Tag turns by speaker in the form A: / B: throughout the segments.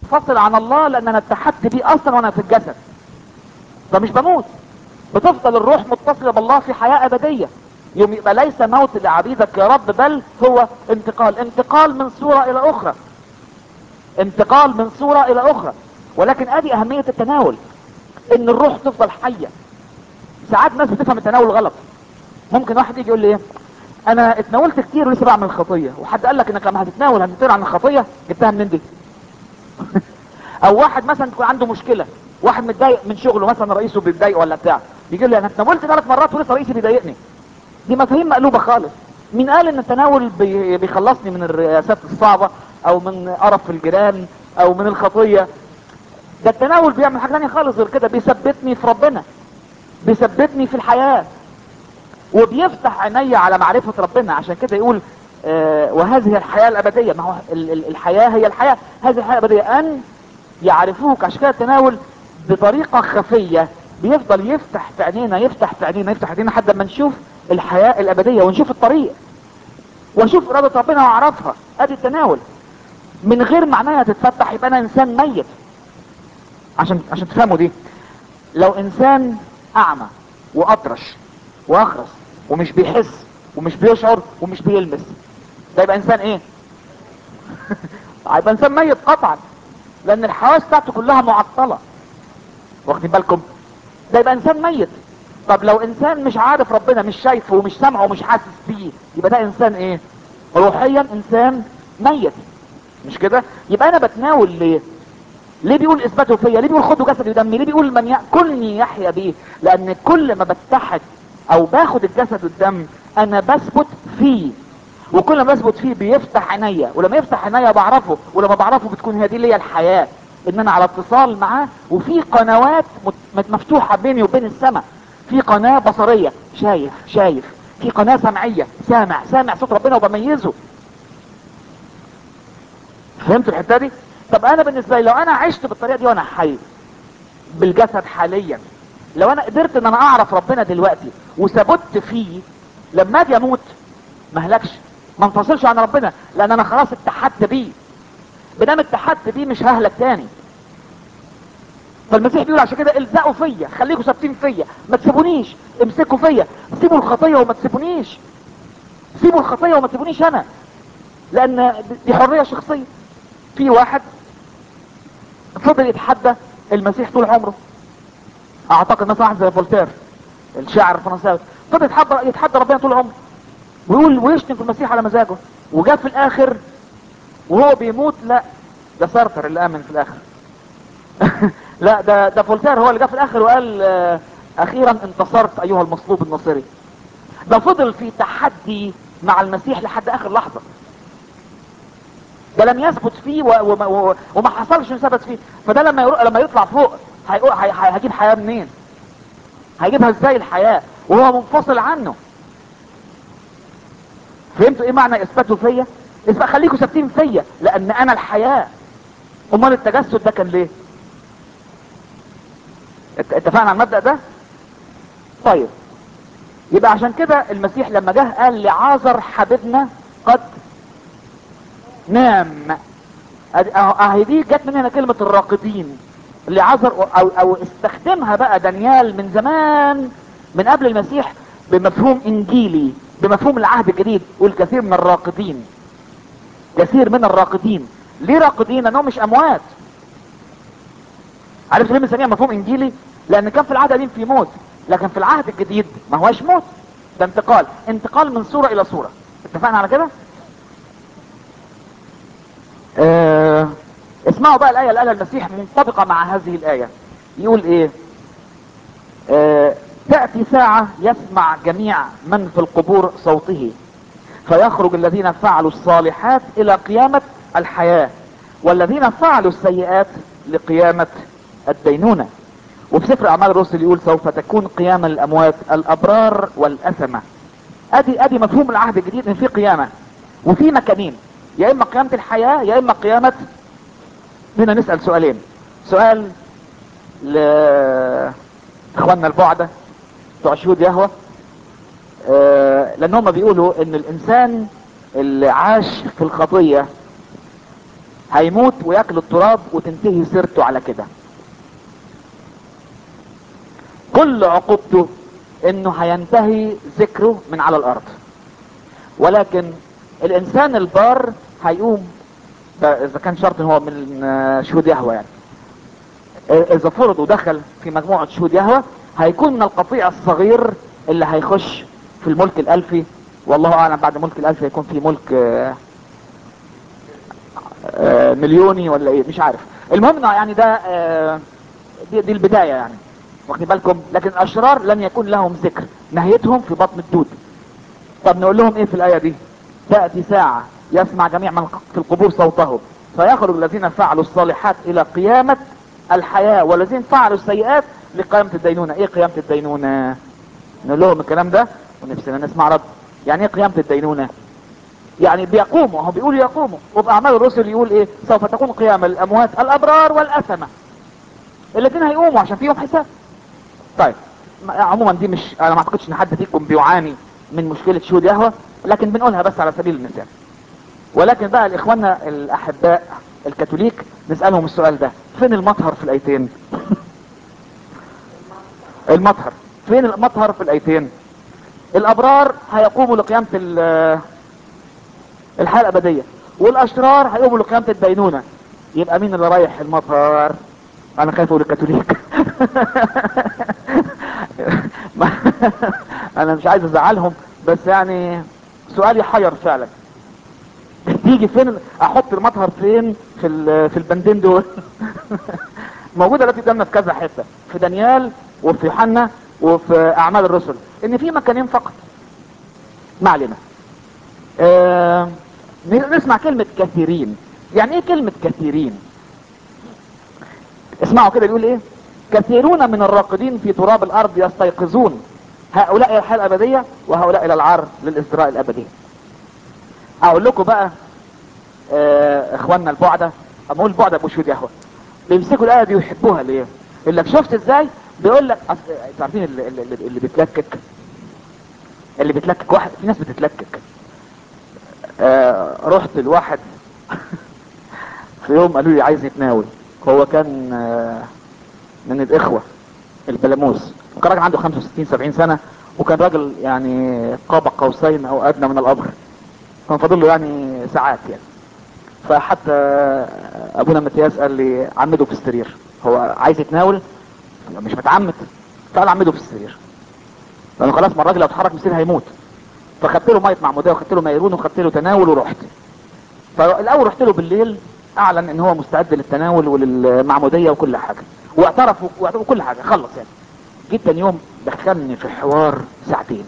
A: منفصل عن الله لان انا اتحدت بيه اصلا وانا في الجسد فمش بموت بتفضل الروح متصلة بالله في حياة ابدية يوم يبقى ليس موت لعبيدك يا رب بل هو انتقال انتقال من صورة الى اخرى انتقال من صورة الى اخرى ولكن ادي اهمية التناول ان الروح تفضل حية ساعات ناس بتفهم التناول غلط ممكن واحد يجي يقول لي ايه انا اتناولت كتير ولسه بعمل خطية وحد قال لك انك لما هتتناول هتنتهي عن الخطية جبتها منين دي او واحد مثلا تكون عنده مشكلة واحد متضايق من شغله مثلا رئيسه بيتضايق ولا بتاع يجي لي انا اتناولت ثلاث مرات ولسه رئيسي بيضايقني دي مفاهيم مقلوبة خالص مين قال ان التناول بي- بيخلصني من الرئاسات الصعبة او من قرف الجيران او من الخطية ده التناول بيعمل حاجة تانية خالص غير كده بيثبتني في ربنا بيثبتني في الحياة وبيفتح عيني على معرفة ربنا عشان كده يقول آه وهذه الحياة الأبدية ما هو ال- ال- الحياة هي الحياة هذه الحياة الأبدية أن يعرفوك عشان كده التناول بطريقة خفية بيفضل يفتح في عينينا يفتح في عينينا يفتح في عينينا لحد ما نشوف الحياة الأبدية ونشوف الطريق واشوف إرادة ربنا واعرفها ادي التناول من غير معناها تتفتح يبقى انا انسان ميت عشان عشان تفهموا دي لو انسان اعمى واطرش واخرس ومش بيحس ومش بيشعر ومش بيلمس ده يبقى انسان ايه هيبقى انسان ميت قطعا لان الحواس بتاعته كلها معطلة واخدين بالكم ده يبقى انسان ميت طب لو انسان مش عارف ربنا مش شايفه ومش سامعه ومش حاسس بيه يبقى ده انسان ايه روحيا انسان ميت مش كده يبقى انا بتناول ليه ليه بيقول اثباته فيا ليه بيقول خدوا جسدي ودمي ليه بيقول من ياكلني يحيا بيه لان كل ما بتحد او باخد الجسد والدم انا بثبت فيه وكل ما بثبت فيه بيفتح عينيا ولما يفتح عينيا بعرفه ولما بعرفه بتكون هي دي ليا الحياه ان انا على اتصال معاه وفي قنوات مت- مفتوحه بيني وبين السماء في قناه بصريه شايف شايف في قناه سمعيه سامع سامع صوت ربنا وبميزه فهمتوا الحته دي طب انا بالنسبه لي لو انا عشت بالطريقه دي وانا حي بالجسد حاليا لو انا قدرت ان انا اعرف ربنا دلوقتي وثبت فيه لما اجي اموت ما اهلكش ما انفصلش عن ربنا لان انا خلاص اتحدت بيه بدام اتحدت بيه مش ههلك تاني فالمسيح بيقول عشان كده الزقوا فيا خليكم ثابتين فيا ما تسيبونيش امسكوا فيا سيبوا الخطيه وما تسيبونيش سيبوا الخطيه وما تسيبونيش انا لان دي حريه شخصيه في واحد فضل يتحدى المسيح طول عمره اعتقد مثلا واحد زي فولتير الشاعر الفرنساوي فضل يتحدى يتحدى ربنا طول عمره ويقول ويشتم في المسيح على مزاجه وجاء في الاخر وهو بيموت لا ده سارتر اللي امن في الاخر لا ده ده فولتير هو اللي جاء في الاخر وقال آه، اخيرا انتصرت ايها المصلوب النصري ده فضل في تحدي مع المسيح لحد اخر لحظه ده لم يثبت فيه و- وما, و- وما حصلش انه ثبت فيه فده لما يروح لما يطلع فوق هيقول هي- هي- هيجيب حياه منين هيجيبها ازاي الحياه وهو منفصل عنه فهمتوا ايه معنى اثباته فيا اثبات خليكم ثابتين فيا لان انا الحياه امال التجسد ده كان ليه ات- اتفقنا على المبدا ده طيب يبقى عشان كده المسيح لما جه قال لعازر حبيبنا قد نام أدي- اهو اهي دي جت من هنا كلمة الراقدين اللي عذر او او استخدمها بقى دانيال من زمان من قبل المسيح بمفهوم انجيلي بمفهوم العهد الجديد والكثير من الراقدين كثير من الراقدين ليه راقدين لانهم مش اموات عارف ليه بنسميها مفهوم انجيلي لان كان في العهد القديم في موت لكن في العهد الجديد ما هوش موت ده انتقال انتقال من صورة الى صورة اتفقنا على كده آه اسمعوا بقى الآية اللي قالها المسيح منطبقة مع هذه الآية يقول ايه آه تأتي ساعة يسمع جميع من في القبور صوته فيخرج الذين فعلوا الصالحات إلى قيامة الحياة والذين فعلوا السيئات لقيامة الدينونة وفي سفر أعمال الرسل يقول سوف تكون قيامة الأموات الأبرار والأثمة أدي أدي مفهوم العهد الجديد إن في قيامة وفي مكانين يا إما قيامة الحياة يا إما قيامة هنا نسأل سؤالين سؤال ل اخواننا البعدة بتوع شهود يهوى آه لان هم بيقولوا ان الانسان اللي عاش في الخطية هيموت وياكل التراب وتنتهي سيرته على كده كل عقوبته انه هينتهي ذكره من على الارض ولكن الانسان البار هيقوم ده اذا كان شرط ان هو من آه، شهود يهوه يعني اذا فرض ودخل في مجموعة شهود يهوه هيكون من القطيع الصغير اللي هيخش في الملك الالفي والله اعلم بعد ملك الالفي هيكون في ملك آه، آه، مليوني ولا ايه مش عارف المهم إنه يعني ده آه، دي, دي البداية يعني واخدين بالكم لكن الاشرار لن يكون لهم ذكر نهايتهم في بطن الدود طب نقول لهم ايه في الايه دي تاتي ساعه يسمع جميع من في القبور صوته فيخرج الذين فعلوا الصالحات الى قيامه الحياه والذين فعلوا السيئات لقيامه الدينونه ايه قيامه الدينونه نقول لهم الكلام ده ونفسنا نسمع رد يعني ايه قيامه الدينونه يعني بيقوموا هو بيقول يقوموا وفي اعمال الرسل يقول ايه سوف تكون قيامه الاموات الابرار والاثمه الاثنين هيقوموا عشان فيهم حساب طيب ما- عموما دي مش انا ما اعتقدش ان حد فيكم بيعاني من مشكله شهود يهوه لكن بنقولها بس على سبيل المثال ولكن بقى لاخواننا الاحباء الكاثوليك نسالهم السؤال ده فين المطهر في الايتين المطهر فين المطهر في الايتين الابرار هيقوموا لقيامه ال- الحياه الابديه والاشرار هيقوموا لقيامه الدينونه يبقى مين اللي رايح المطهر انا خايف اقول الكاثوليك ما- انا مش عايز ازعلهم بس يعني سؤال يحير فعلا تيجي فين ال- احط المطهر فين في ال- في البندين دول موجوده دلوقتي قدامنا في كذا حته في دانيال وفي يوحنا وفي اعمال الرسل ان في مكانين فقط ما علينا آه نسمع كلمه كثيرين يعني ايه كلمه كثيرين اسمعوا كده بيقول ايه كثيرون من الراقدين في تراب الارض يستيقظون هؤلاء الى الحياه الابديه وهؤلاء الى العار للازدراء الابدي اقول لكم بقى آه اخواننا البعدة اما اقول البعدة بوشود يهوه بيمسكوا الايه دي ويحبوها ليه يقول لك شفت ازاي بيقول لك أصل انتوا عارفين اللي, اللي, اللي بيتلكك اللي بيتلكك واحد في ناس بتتلكك آه رحت لواحد في يوم قالوا لي عايز يتناول هو كان آه من الاخوه البلاموس كان راجل عنده 65 70 سنه وكان راجل يعني قاب قوسين او ادنى من الامر كان فاضل له يعني ساعات يعني فحتى ابونا متياس قال لي عمده في السرير هو عايز يتناول مش متعمد فقال عمده في السرير لانه خلاص ما الراجل لو اتحرك من السرير هيموت فخدت له ميه معموديه وخدت له ميرون وخدت له تناول ورحت فالاول رحت له بالليل اعلن ان هو مستعد للتناول وللمعموديه وكل حاجه واعترف واعترف كل حاجه خلص يعني جيت تاني يوم دخلني في حوار ساعتين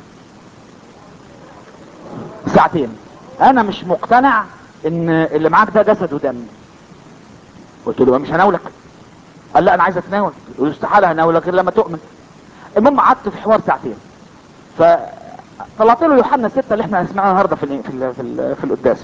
A: ساعتين انا مش مقتنع ان اللي معاك ده جسد ودم قلت له مش هناولك قال لا انا عايز اتناول قلت له استحاله هناولك غير لما تؤمن المهم قعدت في حوار ساعتين فطلعت له يوحنا ستة اللي احنا هنسمعها النهارده في ال في ال في, ال في القداس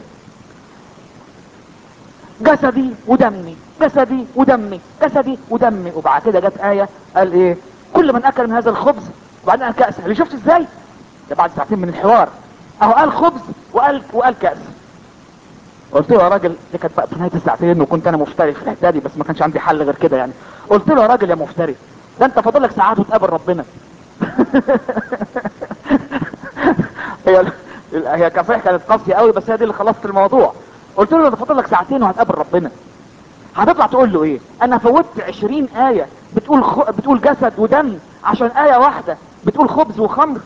A: جسدي ودمي جسدي ودمي جسدي ودمي وبعد كده جت آية قال ايه كل من اكل من هذا الخبز وبعدين قال كأس اللي شفت ازاي ده بعد ساعتين من الحوار اهو قال خبز وقال وقال كأس قلت له يا راجل دي كانت بقى في نهايه الساعتين وكنت انا مفتري في الحته دي بس ما كانش عندي حل غير كده يعني قلت له يا راجل يا مفتري ده انت فاضل لك ساعات وتقابل ربنا هي هي كصحيح كانت قاسيه قوي بس هي دي اللي خلصت الموضوع قلت له ده فاضل لك ساعتين وهتقابل ربنا هتطلع تقول له ايه انا فوتت عشرين آية بتقول خ... بتقول جسد ودم عشان آية واحدة بتقول خبز وخمر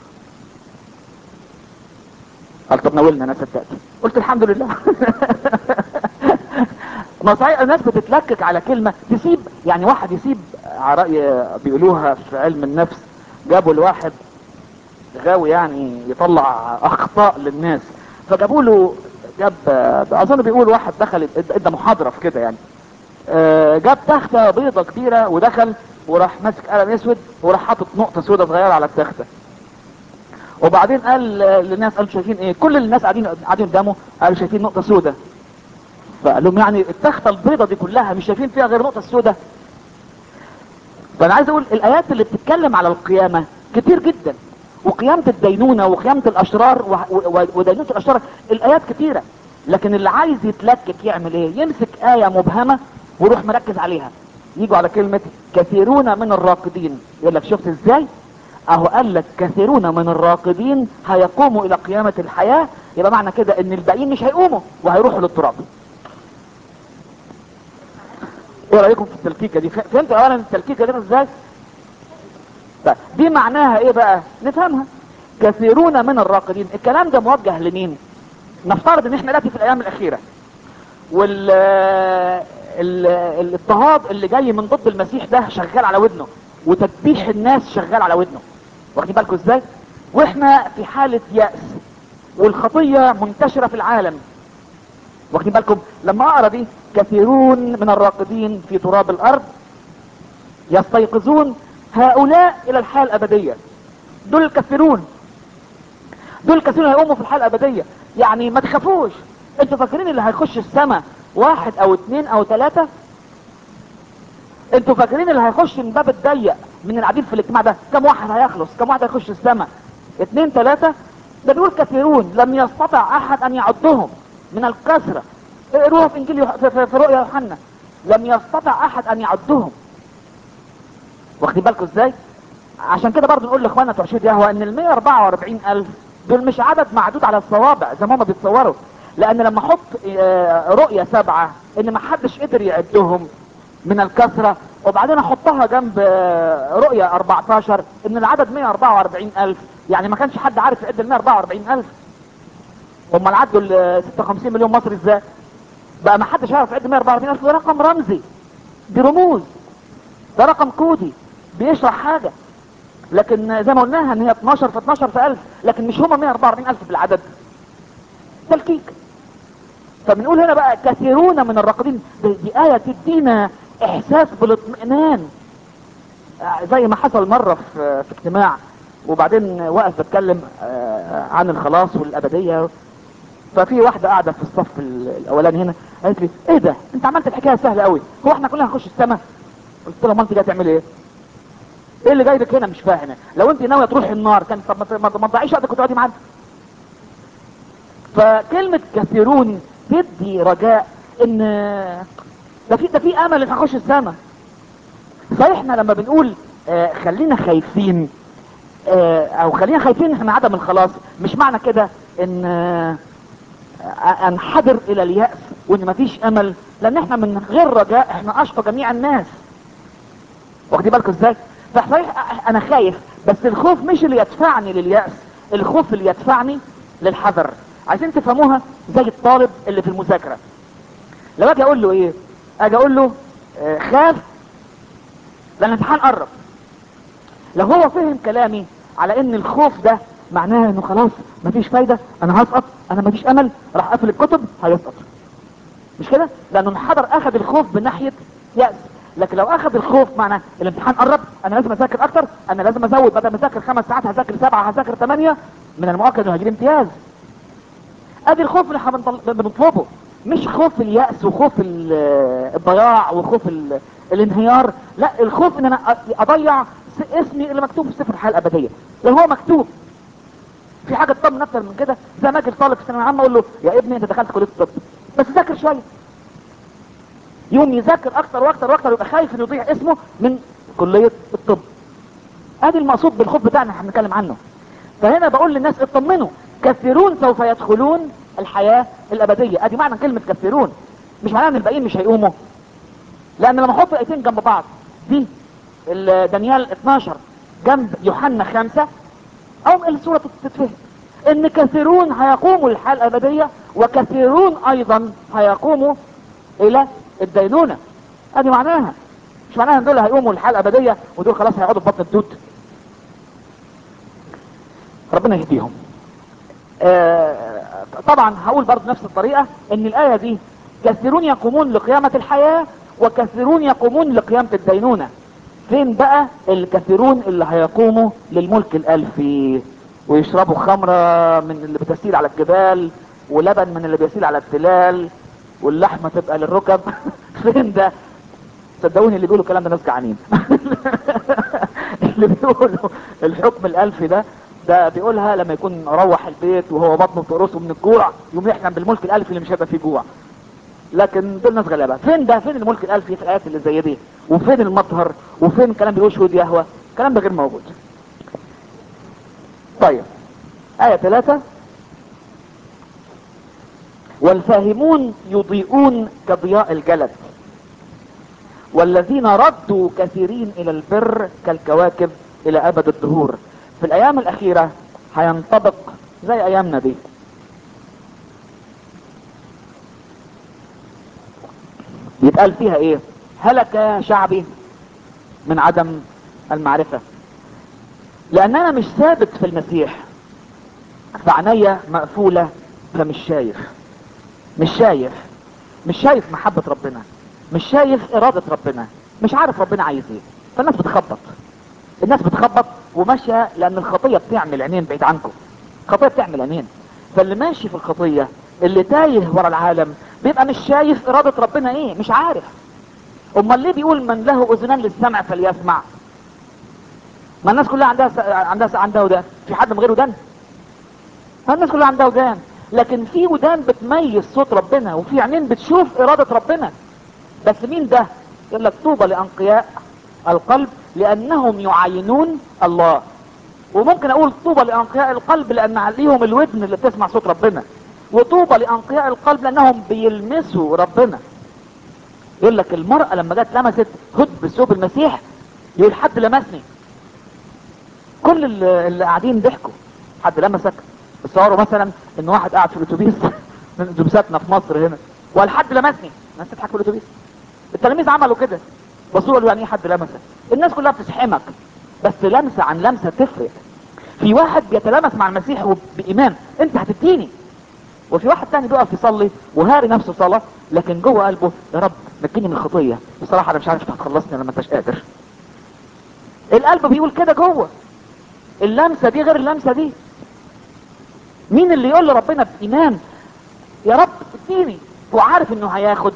A: قال طب ناولنا انا صدقت قلت الحمد لله ما صحيح الناس بتتلكك على كلمة تسيب يعني واحد يسيب على رأي بيقولوها في علم النفس جابوا لواحد غاوي يعني يطلع اخطاء للناس فجابوا له جاب اظن بيقول واحد دخل ادى محاضرة في كده يعني آه، جاب تختة بيضة كبيرة ودخل وراح ماسك قلم اسود وراح حاطط نقطة سودة صغيرة على التختة وبعدين قال آه، للناس قالوا شايفين ايه كل الناس قاعدين قاعدين قدامه قالوا شايفين نقطة سودة فقال لهم يعني التختة البيضة دي كلها مش شايفين فيها غير نقطة سودة فانا عايز اقول الايات اللي بتتكلم على القيامة كتير جدا وقيامة الدينونة وقيامة الاشرار و- و- ودينونة الاشرار الايات كتيرة لكن اللي عايز يتلكك يعمل ايه يمسك آية مبهمة ويروح مركز عليها يجوا على كلمة كثيرون من الراقدين يقول لك شفت ازاي اهو قال لك كثيرون من الراقدين هيقوموا الى قيامة الحياة يبقى معنى كده ان الباقيين مش هيقوموا وهيروحوا للتراب ايه رايكم في التلكيكه دي فهمتوا اولا التلكيكه دي ازاي طيب دي معناها ايه بقى نفهمها كثيرون من الراقدين الكلام ده موجه لمين نفترض ان احنا دلوقتي في الايام الاخيره وال ال- الاضطهاد اللي جاي من ضد المسيح ده شغال على ودنه وتدبيح الناس شغال على ودنه واخدين بالكم ازاي واحنا في حاله يأس والخطيه منتشره في العالم واخدين بالكم لما اقرا دي كثيرون من الراقدين في تراب الارض يستيقظون هؤلاء الى الحياه الابديه دول الكثيرون دول الكثيرون هيقوموا في الحياه الابديه يعني ما تخافوش انتوا فاكرين اللي هيخش السماء واحد او اتنين او تلاتة انتوا فاكرين اللي هيخش من باب الضيق من القاعدين في الاجتماع ده كم واحد هيخلص كم واحد هيخش السماء اتنين تلاتة ده بيقول كثيرون لم يستطع احد ان يعدهم من الكثرة اقروها في انجيل يوح... في, في, في رؤيا يوحنا لم يستطع احد ان يعدهم واخدين بالكم ازاي عشان كده برضه نقول لاخواننا بتوع شهود يهوى ان ال 144 الف دول مش عدد معدود على الصوابع زي ما هم بيتصوروا لان لما احط آه، رؤية سبعة ان ما حدش قدر يعدهم من الكثرة وبعدين احطها جنب آه، رؤية 14 ان العدد 144 الف يعني ما كانش حد عارف يعد ال 144 الف هم عدوا ال 56 مليون مصري ازاي بقى ما حدش يعرف يعد 144 الف ده رقم رمزي دي رموز ده رقم كودي بيشرح حاجة لكن زي ما قلناها ان هي 12 في 12 في 1000 لكن مش هم 144 الف بالعدد تلكيك فبنقول هنا بقى كثيرون من الراقدين دي, دي آية تدينا احساس بالاطمئنان آه، زي ما حصل مرة في, في اجتماع وبعدين واقف بتكلم آه، عن الخلاص والابدية ففي واحدة قاعدة في الصف ال- الاولاني هنا قالت لي ايه ده انت عملت الحكاية سهلة قوي هو احنا كلنا هنخش السماء قلت لها ما انت جاي تعمل ايه ايه اللي جايبك هنا مش فاهم لو انت ناويه تروحي النار كان طب ما- ما ما تضيعيش وقتك وتقعدي معانا فكلمة كثيرون تدي رجاء ان ده في ده في امل ان هخش السماء صحيح احنا لما بنقول آه خلينا خايفين آه او خلينا خايفين احنا عدم الخلاص مش معنى كده ان آه آه، انحدر الى اليأس وان مفيش امل لان احنا من غير رجاء احنا اشقى جميع الناس واخدين بالكم ازاي فصحيح انا خايف بس الخوف مش اللي يدفعني لليأس الخوف اللي يدفعني للحذر عايزين تفهموها زي الطالب اللي في المذاكرة لو اجي اقول له ايه اجي اقول له آه، خاف لان الامتحان قرب لو هو فهم كلامي على ان الخوف ده معناه انه خلاص مفيش فايدة انا هسقط انا مفيش امل راح اقفل الكتب هيسقط مش كده لانه انحدر اخذ الخوف من ناحية يأس لكن لو اخذ الخوف معنى الامتحان قرب انا لازم اذاكر اكتر انا لازم ازود بدل ما اذاكر خمس ساعات هذاكر سبعة هذاكر ثمانية من المؤكد انه هيجيب امتياز ادي الخوف اللي احنا بنطل- بنطلبه مش خوف اليأس وخوف ال- الضياع وخوف ال- الانهيار لا الخوف ان انا أ- اضيع س- اسمي اللي مكتوب في سفر الحياة الابدية لان هو مكتوب في حاجة تطمن اكتر من كده زي ما اجي الطالب في ثانوية عامة اقول له يا ابني انت دخلت كلية الطب بس ذاكر شوية يوم يذاكر اكتر واكتر واكتر ويبقى خايف انه يضيع اسمه من كلية الطب ادي المقصود بالخوف بتاعنا احنا بنتكلم عنه فهنا بقول للناس اطمنوا كثيرون سوف يدخلون الحياة الابدية ادي معنى كلمة كثيرون مش معناها ان الباقيين مش هيقوموا لان لما احط الايتين جنب بعض دي ال- دانيال 12 جنب يوحنا 5 او الصورة تتفهم ان كثيرون هيقوموا للحياة الابدية وكثيرون ايضا هيقوموا الى الدينونة ادي معناها مش معناها ان دول هيقوموا للحياة الابدية ودول خلاص هيقعدوا في بطن الدود ربنا يهديهم آه، طبعا هقول برضه نفس الطريقة ان الآية دي كثيرون يقومون لقيامة الحياة وكثيرون يقومون لقيامة الدينونة فين بقى الكثيرون اللي هيقوموا للملك الألفي ويشربوا خمرة من اللي بتسيل على الجبال ولبن من اللي بيسيل على التلال واللحمة تبقى للركب فين ده صدقوني اللي بيقولوا الكلام ده ناس جعانين اللي بيقولوا الحكم الألفي ده ده بيقولها لما يكون روح البيت وهو بطنه بتقرصه من الجوع يقوم يحلم بالملك الالفي اللي مش هيبقى فيه جوع لكن دول ناس غلابه فين ده فين الملك الالفي في الايات اللي زي دي وفين المطهر وفين كلام بيقول شهود يهوى الكلام ده غير موجود طيب آية ثلاثة والفاهمون يضيئون كضياء الجلد والذين ردوا كثيرين الى البر كالكواكب الى ابد الدهور في الايام الاخيرة هينطبق زي ايامنا دي يتقال فيها ايه هلك شعبي من عدم المعرفة لان انا مش ثابت في المسيح فعناية مقفولة فمش شايف مش شايف مش شايف محبة ربنا مش شايف ارادة ربنا مش عارف ربنا عايز ايه فالناس بتخبط الناس بتخبط وماشية لان الخطية بتعمل عينين بعيد عنكم الخطية بتعمل عينين فاللي ماشي في الخطية اللي تايه ورا العالم بيبقى مش شايف ارادة ربنا ايه مش عارف امال ليه بيقول من له اذنان للسمع فليسمع ما الناس كلها عندها س... عندها س... عندها ودان في حد من غير ودان ما الناس كلها عندها ودان لكن في ودان بتميز صوت ربنا وفي عينين بتشوف ارادة ربنا بس مين ده يقول لك طوبى لانقياء القلب لانهم يعاينون الله وممكن اقول طوبى لانقياء القلب لان عليهم الودن اللي بتسمع صوت ربنا وطوبى لانقياء القلب لانهم بيلمسوا ربنا يقول لك المرأة لما جت لمست هد بثوب المسيح يقول حد لمسني كل اللي اللي قاعدين ضحكوا حد لمسك تصوروا مثلا ان واحد قاعد في الاتوبيس من اتوبيساتنا في مصر هنا وقال حد لمسني الناس تضحك في الاتوبيس التلاميذ عملوا كده بصوا له يعني ايه حد لمسك الناس كلها بتسحمك بس لمسه عن لمسه تفرق في واحد بيتلامس مع المسيح بايمان انت هتديني وفي واحد تاني بيقف يصلي وهاري نفسه صلاه لكن جوه قلبه يا رب نجيني من الخطيه بصراحه انا مش عارف هتخلصني لما انتش قادر القلب بيقول كده جوه اللمسه دي غير اللمسه دي مين اللي يقول لربنا بايمان يا رب اديني وعارف انه هياخد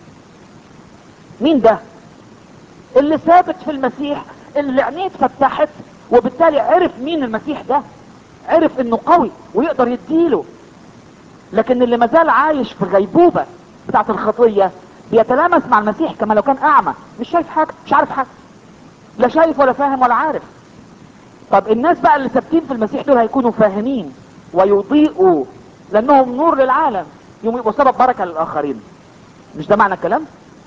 A: مين ده اللي ثابت في المسيح اللي عينيه اتفتحت وبالتالي عرف مين المسيح ده عرف انه قوي ويقدر يديله لكن اللي مازال عايش في غيبوبة بتاعت الخطية بيتلامس مع المسيح كما لو كان اعمى مش شايف حاجة مش عارف حاجة لا شايف ولا فاهم ولا عارف طب الناس بقى اللي ثابتين في المسيح دول هيكونوا فاهمين ويضيئوا لانهم نور للعالم يوم يبقوا سبب بركة للاخرين مش ده معنى الكلام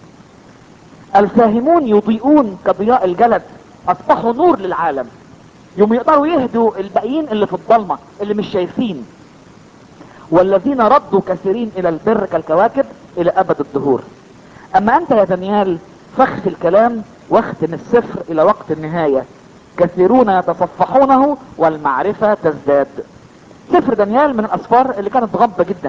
A: الفاهمون يضيئون كضياء الجلد اصبحوا نور للعالم يوم يقدروا يهدوا الباقيين اللي في الضلمة اللي مش شايفين والذين ردوا كثيرين الى البر كالكواكب الى ابد الدهور اما انت يا دانيال فخ الكلام واختم السفر الى وقت النهاية كثيرون يتصفحونه والمعرفة تزداد سفر دانيال من الاسفار اللي كانت غامضة جدا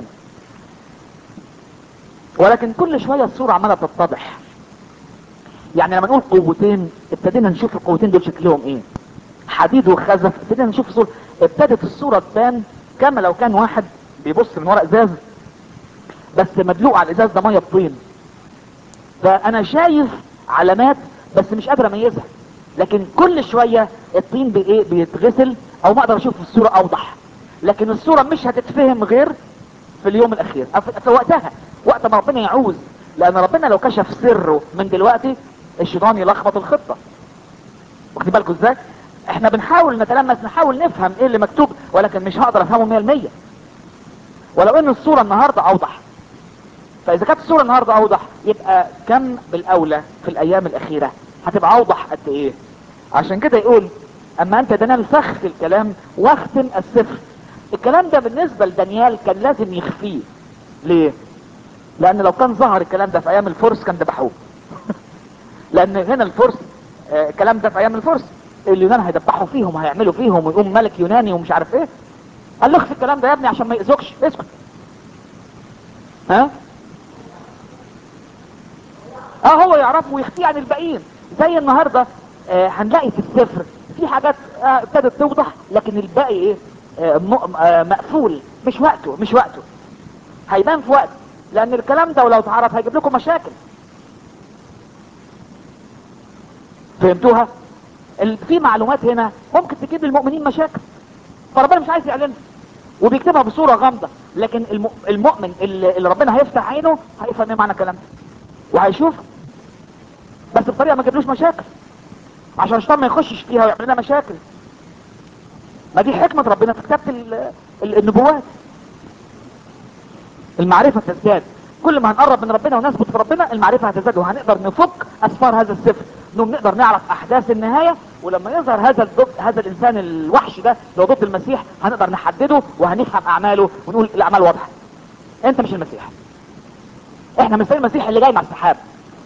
A: ولكن كل شوية الصورة عمالة تتضح يعني لما نقول قوتين ابتدينا نشوف القوتين دول شكلهم ايه حديد وخزف ابتدينا نشوف الصورة ابتدت الصورة تبان كما لو كان واحد بيبص من ورق ازاز بس مدلوق على الازاز ده ميه بطين فانا شايف علامات بس مش قادر اميزها لكن كل شوية الطين بايه بيتغسل او ما اقدر اشوف الصورة اوضح لكن الصورة مش هتتفهم غير في اليوم الاخير أو في في وقتها وقت ما ربنا يعوز لان ربنا لو كشف سره من دلوقتي الشيطان يلخبط الخطة واخدين بالكم ازاي احنا بنحاول نتلمس نحاول نفهم ايه اللي مكتوب ولكن مش هقدر افهمه 100% ولو ان الصورة النهاردة اوضح فاذا كانت الصورة النهاردة اوضح يبقى كم بالاولى في الايام الاخيرة هتبقى اوضح قد ايه عشان كده يقول اما انت دانيال فخ الكلام واختم السفر الكلام ده بالنسبة لدانيال كان لازم يخفيه ليه لان لو كان ظهر الكلام ده في ايام الفرس كان ذبحوه لان هنا الفرس آه، الكلام ده في ايام الفرس اليونان هيدبحوا فيهم وهيعملوا فيهم ويقوم ملك يوناني ومش عارف ايه قال له اخفي الكلام ده يا ابني عشان ما يأذوكش اسكت ها اه هو يعرفه ويخفيه عن الباقيين زي النهارده آه هنلاقي في السفر في حاجات آه ابتدت توضح لكن الباقي ايه آه م- آه مقفول مش وقته مش وقته هيبان في وقت لان الكلام ده ولو اتعرف هيجيب لكم مشاكل فهمتوها ال- في معلومات هنا ممكن تجيب للمؤمنين مشاكل فربنا مش عايز يعلنها وبيكتبها بصورة غامضة لكن الم- المؤمن اللي اللي ربنا هيفتح عينه هيفهم ايه معنى الكلام ده وهيشوف بس بطريقة ما تجيبلوش مشاكل عشان الشيطان ما يخشش فيها ويعمل لنا مشاكل ما دي حكمة ربنا في كتابة ال- ال- النبوات المعرفة تزداد كل ما هنقرب من ربنا ونثبت في ربنا المعرفة هتزداد وهنقدر نفك أسفار هذا السفر انهم نقدر نعرف أحداث النهاية ولما يظهر هذا الضد هذا الإنسان الوحش ده لو ضد المسيح هنقدر نحدده وهنفهم أعماله ونقول الأعمال واضحة أنت مش المسيح احنا مش زي المسيح اللي جاي مع السحاب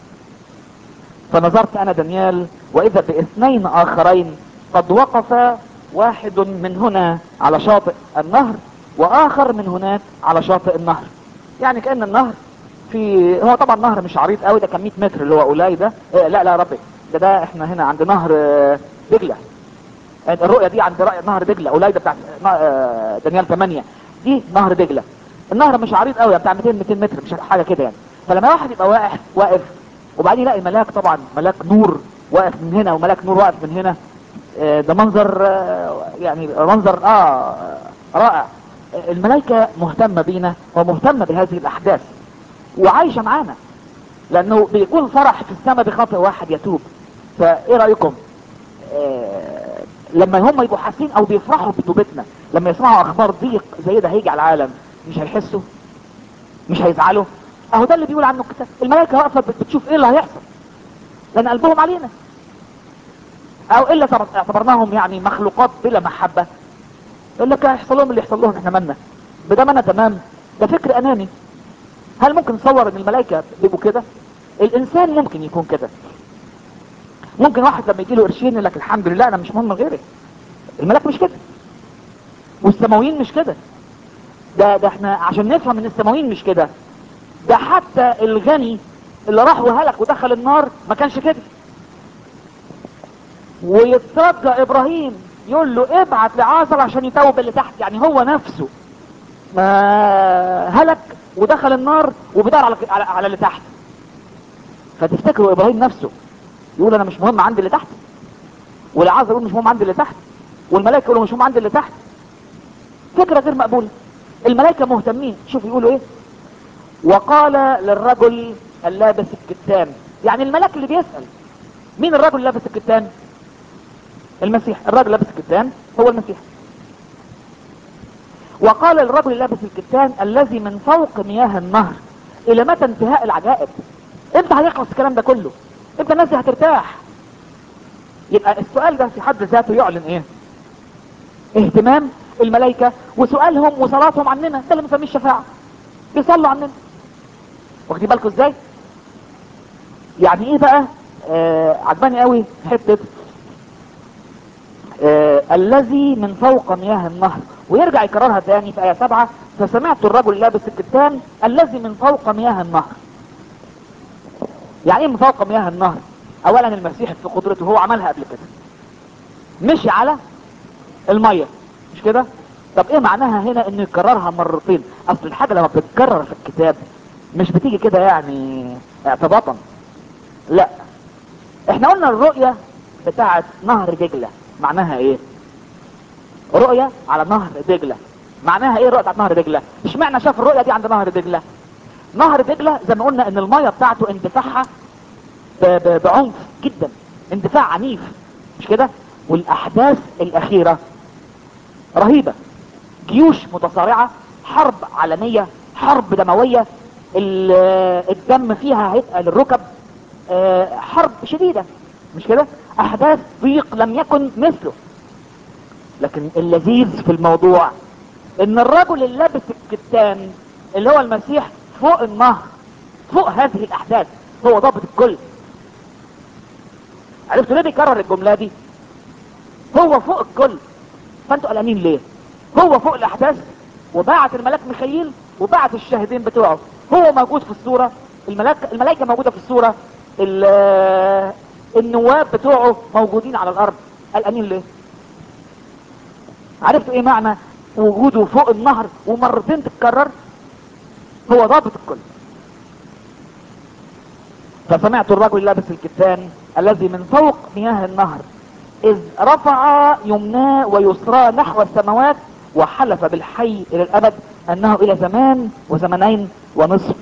A: فنظرت انا دانيال واذا باثنين اخرين قد وقف واحد من هنا على شاطئ النهر واخر من هناك على شاطئ النهر يعني كان النهر في هو طبعا نهر مش عريض قوي ده كان 100 متر اللي هو قليل ده إيه لا لا يا ربي ده ده احنا هنا عند نهر آه، دجله الرؤيه دي عند رأي نهر دجله قليل ده بتاع آه، دانيال 8 دي نهر دجله النهر مش عريض قوي بتاع 200 200 متر مش حاجه كده يعني فلما واحد يبقى واقف واقف وبعدين يلاقي ملاك طبعا ملاك نور واقف من هنا وملاك نور واقف من هنا آه، ده منظر آه، يعني منظر اه رائع آه، الملائكه مهتمه بينا ومهتمه بهذه الاحداث وعايشه معانا لانه بيكون فرح في السماء بخطئ واحد يتوب فايه رايكم آه، لما هم يبقوا حاسين او بيفرحوا بتوبتنا لما يسمعوا اخبار ضيق زي ده هيجي على العالم مش هيحسوا مش هيزعلوا اهو ده اللي بيقول عنه الكتاب الملائكه واقفه بت- بتشوف ايه اللي هيحصل لان قلبهم علينا او الا طب- اعتبرناهم يعني مخلوقات بلا محبه يقول لك هيحصل لهم اللي يحصل لهم احنا مالنا بدام انا تمام ده فكر اناني هل ممكن نصور ان الملائكه بيبقوا كده الانسان ممكن يكون كده ممكن واحد لما يجي له قرشين يقول لك الحمد لله انا مش مهم غيري الملاك مش كده والسماويين مش كده ده ده احنا عشان نفهم ان السماويين مش كده ده حتى الغني اللي راح وهلك ودخل النار ما كانش كده ويترجى ابراهيم يقول له ابعت لعازر عشان يتوب اللي تحت يعني هو نفسه ما هلك ودخل النار وبيدور على على, على اللي تحت فتفتكروا ابراهيم نفسه يقول انا مش مهم عندي اللي تحت والعازر يقول مش مهم عندي اللي تحت والملائكه يقولوا مش مهم عندي اللي تحت فكره غير مقبوله الملائكه مهتمين شوف يقولوا ايه وقال للرجل اللابس الكتان يعني الملاك اللي بيسأل مين الرجل اللي لابس الكتان المسيح الرجل لابس الكتان هو المسيح وقال للرجل اللابس الكتان الذي من فوق مياه النهر الى متى انتهاء العجائب امتى هيخلص الكلام ده كله امتى الناس دي هترتاح يبقى السؤال ده في حد ذاته يعلن ايه اهتمام الملائكة وسؤالهم وصلاتهم عننا ده اللي بنسميه الشفاعة بيصلوا عننا واخدين بالكم ازاي يعني ايه بقى آه عجباني قوي حتة آه الذي من فوق مياه النهر ويرجع يكررها تاني في آية سبعة فسمعت الرجل لابس الكتان الذي من فوق مياه النهر يعني ايه من فوق مياه النهر اولا المسيح في قدرته هو عملها قبل كده مشي على المية مش كده طب ايه معناها هنا انه يكررها مرتين اصل الحاجة لما بتتكرر في الكتاب مش بتيجي كده يعني اعتباطا لا احنا قلنا الرؤية بتاعت نهر دجلة معناها ايه رؤية على نهر دجلة معناها ايه رؤية بتاعت نهر دجلة مش معنى شاف الرؤية دي عند نهر دجلة نهر دجلة زي ما قلنا ان المية بتاعته اندفاعها ب- ب- بعنف جدا اندفاع عنيف مش كده والاحداث الاخيرة رهيبة جيوش متصارعة حرب عالمية حرب دموية ال- الدم فيها هيتقل الركب آه، حرب شديدة مش كده احداث ضيق لم يكن مثله لكن اللذيذ في الموضوع ان الرجل اللي لابس الكتان اللي هو المسيح فوق النهر فوق هذه الاحداث هو ضابط الكل عرفتوا ليه بيكرر الجملة دي هو فوق الكل فانتوا قلقانين ليه هو فوق الاحداث وبعت الملاك ميخائيل وبعت الشاهدين بتوعه هو موجود في الصورة الملاك الملائكة موجودة في الصورة ال- النواب بتوعه موجودين على الارض قلقانين ليه عرفتوا ايه معنى وجوده فوق النهر ومرتين تتكرر هو ضابط الكل فسمعت الرجل لابس الكتان الذي من فوق مياه النهر اذ رفع يمناه ويسراه نحو السماوات وحلف بالحي الى الابد انه الى زمان وزمنين ونصف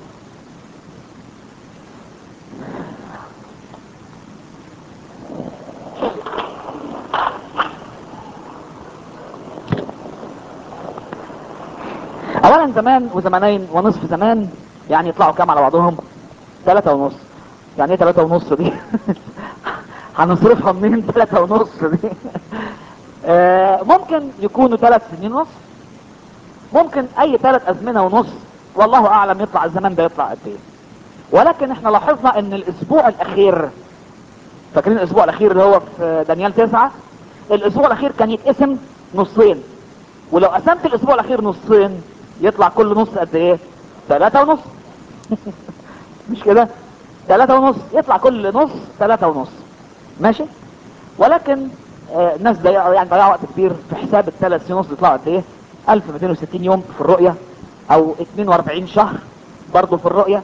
A: اولا زمان وزمنين ونصف زمان يعني يطلعوا كام على بعضهم ثلاثة ونص يعني ايه ثلاثة ونص دي هنصرفها منين ثلاثة ونص دي آه ممكن يكونوا ثلاث سنين ونص ممكن اي ثلاث ازمنة ونص والله اعلم يطلع الزمان ده يطلع قد ايه ولكن احنا لاحظنا ان الاسبوع الاخير فاكرين الاسبوع الاخير اللي هو في دانيال تسعة الاسبوع الاخير كان يتقسم نصين ولو قسمت الاسبوع الاخير نصين يطلع كل نص قد ايه ثلاثة ونص مش كده ثلاثة ونص يطلع كل نص ثلاثة ونص ماشي ولكن آه الناس ضيعوا يعني ضيعوا وقت كبير في حساب الثلاث سنين ونص يطلعوا قد ايه 1260 يوم في الرؤية او 42 شهر برضه في الرؤية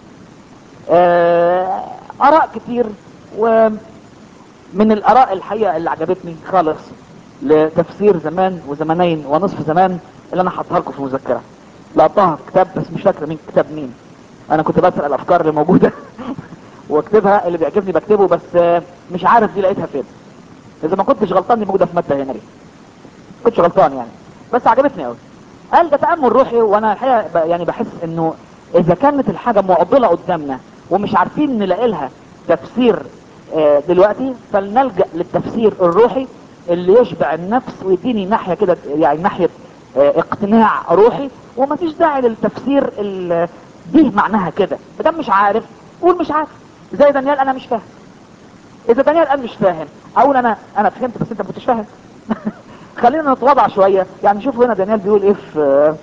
A: آه اراء كتير ومن الاراء الحقيقة اللي عجبتني خالص لتفسير زمان وزمنين ونصف زمان اللي انا حطها لكم في مذكرة لقطها في كتاب بس مش فاكر مين كتاب مين انا كنت بسأل الافكار اللي موجودة واكتبها اللي بيعجبني بكتبه بس مش عارف دي لقيتها فين اذا ما كنتش غلطان دي موجودة في مادة هنا ليه كنتش غلطان يعني بس عجبتني قوي قال ده تأمل روحي وانا الحقيقة يعني بحس انه اذا كانت الحاجة معضلة قدامنا ومش عارفين نلاقي لها تفسير دلوقتي فلنلجأ للتفسير الروحي اللي يشبع النفس ويديني ناحية كده يعني ناحية اقتناع روحي ومفيش داعي للتفسير دي معناها كده مدام مش عارف قول مش عارف زي دانيال انا مش فاهم اذا دانيال قال مش فاهم اقول انا انا فهمت بس انت ما كنتش فاهم خلينا نتواضع شوية يعني شوفوا هنا دانيال بيقول ايه في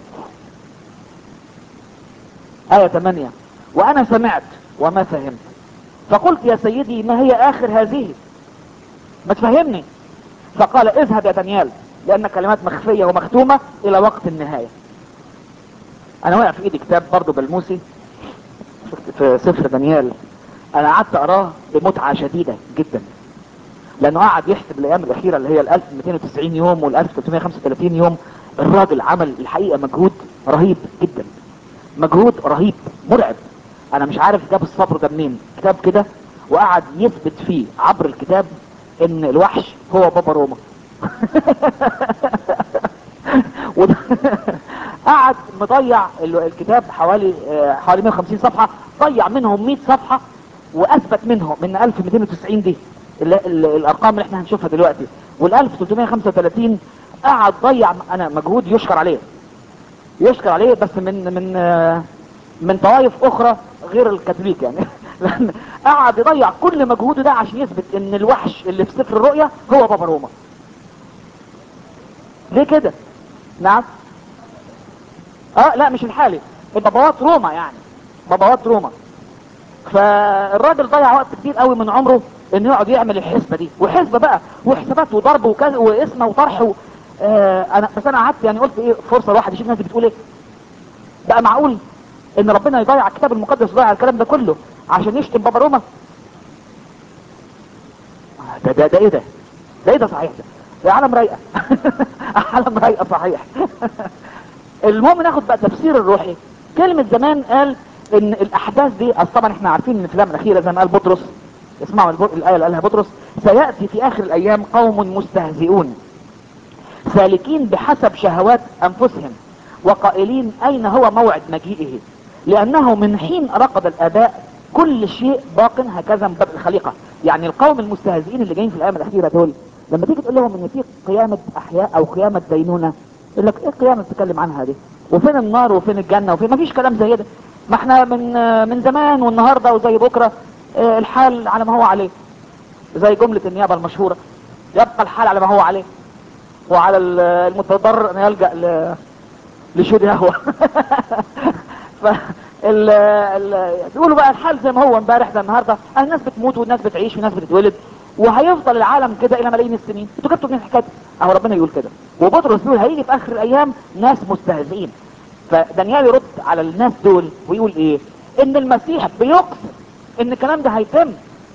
A: آية 8 وانا سمعت وما فهمت فقلت يا سيدي ما هي اخر هذه ما تفهمني فقال اذهب يا دانيال لان كلمات مخفية ومختومة الى وقت النهاية انا واقع في ايدي كتاب برضه بلموسي في سفر دانيال انا قعدت اقراه بمتعة شديدة جدا لانه قعد يحسب الايام الاخيرة اللي هي ال 1290 يوم وال 1335 يوم الراجل عمل الحقيقة مجهود رهيب جدا مجهود رهيب مرعب انا مش عارف جاب الصبر ده منين كتاب كده وقعد يثبت فيه عبر الكتاب ان الوحش هو بابا روما قعد مضيع الكتاب حوالي حوالي 150 صفحة ضيع منهم 100 صفحة واثبت منهم من 1290 دي الارقام اللي احنا هنشوفها دلوقتي وال 1335 قعد ضيع انا مجهود يشكر عليه يشكر عليه بس من من من طوائف اخرى غير الكاثوليك يعني لان قعد يضيع كل مجهوده ده عشان يثبت ان الوحش اللي في سفر الرؤيا هو بابا روما ليه كده نعم اه لا مش الحالي بابوات روما يعني بابوات روما فالراجل ضيع وقت كتير قوي من عمره انه يقعد يعمل الحسبه دي وحسبه بقى وحسابات وضرب وكذا واسمه وطرح و... آه انا بس انا قعدت يعني قلت ايه فرصه الواحد يشوف الناس دي بتقول ايه بقى معقول ان ربنا يضيع الكتاب المقدس ويضيع الكلام ده كله عشان يشتم بابا روما ده ده ده ايه ده ده ايه ده صحيح ده ده عالم رايقه عالم رايقه صحيح المهم ناخد بقى تفسير الروحي كلمة زمان قال ان الاحداث دي اصل طبعا احنا عارفين ان في الايام الاخيره زي ما قال بطرس اسمعوا الايه اللي قالها بطرس سياتي في اخر الايام قوم مستهزئون سالكين بحسب شهوات انفسهم وقائلين اين هو موعد مجيئه لانه من حين رقد الاباء كل شيء باق هكذا من باب الخليقه يعني القوم المستهزئين اللي جايين في الايام الاخيره دول لما تيجي تقول لهم ان في قيامه احياء او قيامه دينونه يقول لك ايه القيامه بتتكلم عنها دي وفين النار وفين الجنه وفين ما فيش كلام زي ده ما احنا من من زمان والنهارده وزي بكره الحال على ما هو عليه زي جمله النيابه المشهوره يبقى الحال على ما هو عليه وعلى المتضرر ان يلجا ل لشود هوا ف ال ال يقولوا بقى الحال زي ما هو امبارح زي النهارده الناس بتموت والناس بتعيش والناس بتتولد وهيفضل العالم كده الى ملايين السنين انتوا جبتوا منين الحكايه اهو ربنا يقول كده وبطرس بيقول هيجي في اخر الايام ناس مستهزئين فدانيال يرد على الناس دول ويقول ايه ان المسيح بيقسم ان الكلام ده هيتم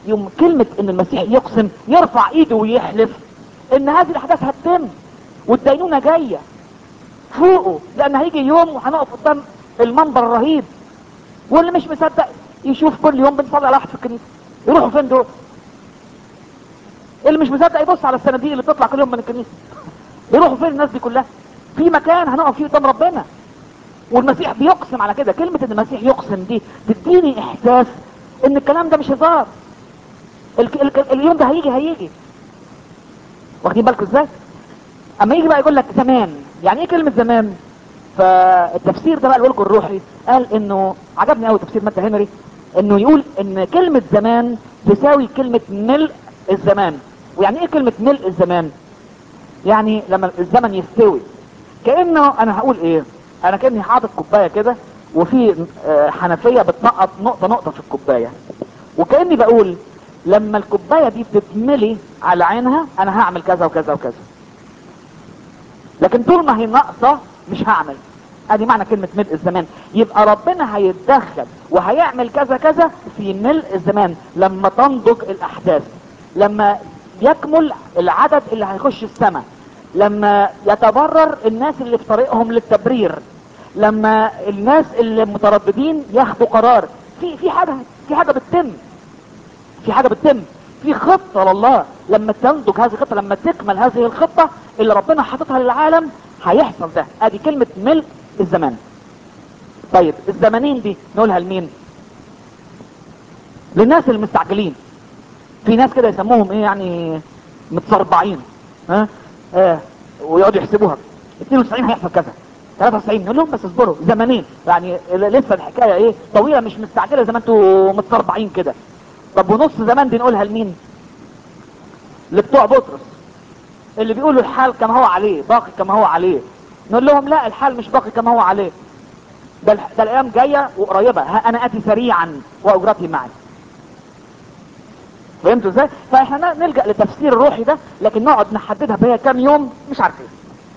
A: يوم كلمة ان المسيح يقسم يرفع ايده ويحلف ان هذه الاحداث هتتم والدينونة جاية فوقه لان هيجي يوم وهنقف قدام المنبر الرهيب واللي مش مصدق يشوف كل يوم بنصلي على واحد في الكنيسة يروحوا فين دول اللي مش مصدق يبص على الصناديق اللي بتطلع كل يوم من الكنيسة يروحوا فين الناس دي كلها في مكان هنقف فيه قدام ربنا والمسيح بيقسم على كده كلمة ان المسيح يقسم دي تديني احساس ان الكلام ده مش هزار الك... الك... اليوم ده هيجي هيجي واخدين بالكم ازاي اما يجي بقى يقول لك زمان يعني ايه كلمة زمان فالتفسير ده بقى اللي بقوله الروحي قال انه عجبني قوي تفسير متى هنري انه يقول ان كلمة زمان تساوي كلمة ملء الزمان ويعني ايه كلمة ملء الزمان يعني لما الزمن يستوي كأنه انا هقول ايه انا كأني حاطط كوباية كده وفي آه، حنفية بتنقط نقطة نقطة في الكوباية وكأني بقول لما الكوباية دي تتملي على عينها انا هعمل كذا وكذا وكذا لكن طول ما هي ناقصة مش هعمل ادي معنى كلمة ملء الزمان يبقى ربنا هيتدخل وهيعمل كذا كذا في ملء الزمان لما تنضج الاحداث لما يكمل العدد اللي هيخش السماء لما يتبرر الناس اللي في طريقهم للتبرير لما الناس اللي مترددين ياخدوا قرار في في حاجه في حاجه بتتم في حاجه بتتم في خطه لله لما تنضج هذه الخطه لما تكمل هذه الخطه اللي ربنا حاططها للعالم هيحصل ده ادي كلمه ملء الزمان طيب الزمانين دي نقولها لمين للناس المستعجلين في ناس كده يسموهم ايه يعني متصربعين ها اه ويقعدوا يحسبوها 92 هيحصل كذا 93 نقول لهم بس اصبروا زمانين يعني لسه الحكايه ايه طويله مش مستعجله زي ما انتوا متصربعين كده طب ونص زمان دي نقولها لمين لبتوع بطرس اللي بيقولوا الحال كما هو عليه باقي كما هو عليه نقول لهم لا الحال مش باقي كما هو عليه ده, الح- ده الايام جايه وقريبه ها انا اتي سريعا واجرتي معي فهمتوا ازاي فاحنا نلجا لتفسير الروحي ده لكن نقعد نحددها بهي كام يوم مش عارفين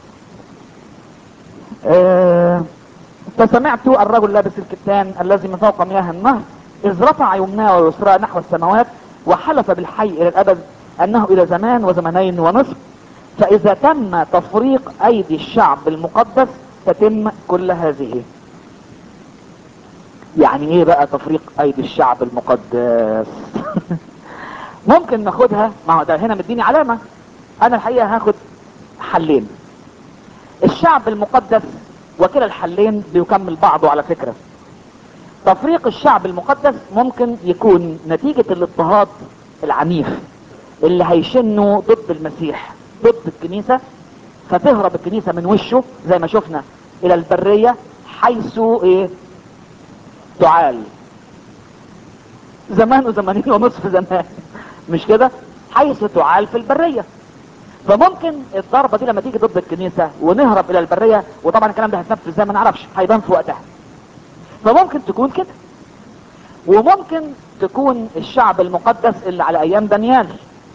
A: آه، فسمعت الرجل لابس الكتان الذي من فوق مياه النهر اذ رفع يمناه ويسرى نحو السماوات وحلف بالحي الى الابد انه الى زمان وزمنين ونصف فاذا تم تفريق ايدي الشعب المقدس تتم كل هذه يعني ايه بقى تفريق ايدي الشعب المقدس ممكن ناخدها ما هو ده هنا مديني علامة انا الحقيقة هاخد حلين الشعب المقدس وكلا الحلين بيكمل بعضه على فكرة تفريق الشعب المقدس ممكن يكون نتيجة الاضطهاد العنيف اللي هيشنه ضد المسيح ضد الكنيسة فتهرب الكنيسة من وشه زي ما شفنا الى البرية حيث ايه تعال زمان وزمانين ونصف زمان مش كده حيث تعال في البرية فممكن الضربة دي لما تيجي ضد الكنيسة ونهرب الى البرية وطبعا الكلام ده هيتنفذ ازاي ما نعرفش هيبان في وقتها فممكن تكون كده وممكن تكون الشعب المقدس اللي على ايام دانيال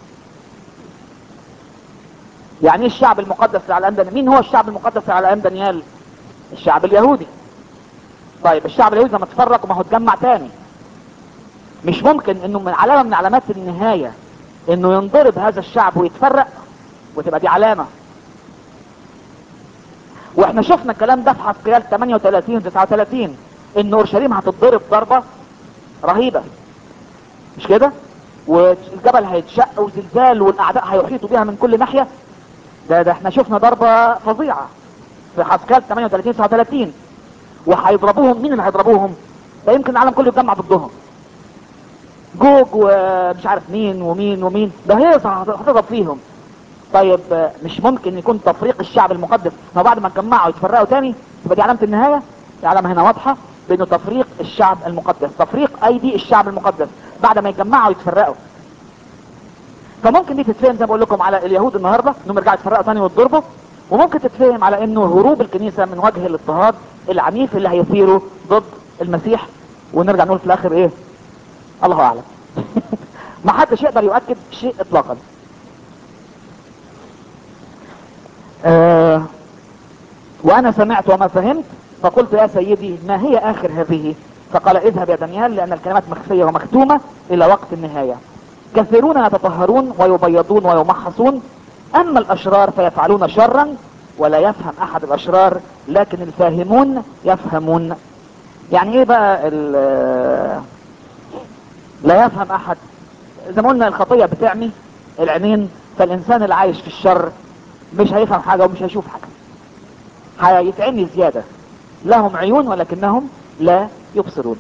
A: يعني ايه الشعب المقدس اللي على ايام دانيال مين هو الشعب المقدس اللي على ايام دانيال الشعب اليهودي طيب الشعب اليهودي لما تفرق ما هو اتجمع تاني مش ممكن انه من علامة من علامات النهاية انه ينضرب هذا الشعب ويتفرق وتبقى دي علامة واحنا شفنا الكلام ده في حسقيال 38 و 39 ان اورشليم هتتضرب ضربة رهيبة مش كده والجبل هيتشق وزلزال والاعداء هيحيطوا بيها من كل ناحية ده ده احنا شفنا ضربة فظيعة في حسقيال 38 39 وهيضربوهم مين اللي هيضربوهم ده يمكن العالم كله يتجمع ضدهم جوج ومش عارف مين ومين ومين ده هيصة هتضرب فيهم طيب آه، مش ممكن يكون تفريق الشعب المقدس ما بعد ما اتجمعوا يتفرقوا تاني تبقى دي علامة النهاية دي علامة هنا واضحة بانه تفريق الشعب المقدس تفريق ايدي الشعب المقدس بعد ما يتجمعوا يتفرقوا فممكن دي تتفهم زي ما بقول لكم على اليهود النهارده انهم يرجعوا يتفرقوا تاني ويتضربوا وممكن تتفهم على انه هروب الكنيسه من وجه الاضطهاد العنيف اللي هيثيره ضد المسيح ونرجع نقول في الاخر ايه الله اعلم ما حدش يقدر يؤكد شيء اطلاقا آه وانا سمعت وما فهمت فقلت يا سيدي ما هي اخر هذه فقال اذهب يا دانيال لان الكلمات مخفية ومختومة الى وقت النهاية كثيرون يتطهرون ويبيضون ويمحصون اما الاشرار فيفعلون شرا ولا يفهم احد الاشرار لكن الفاهمون يفهمون يعني ايه بقى ال- لا يفهم احد زي ما قلنا الخطية بتعمي العينين فالانسان اللي عايش في الشر مش هيفهم حاجة ومش هيشوف حاجة هيتعمي زيادة لهم عيون ولكنهم لا يبصرون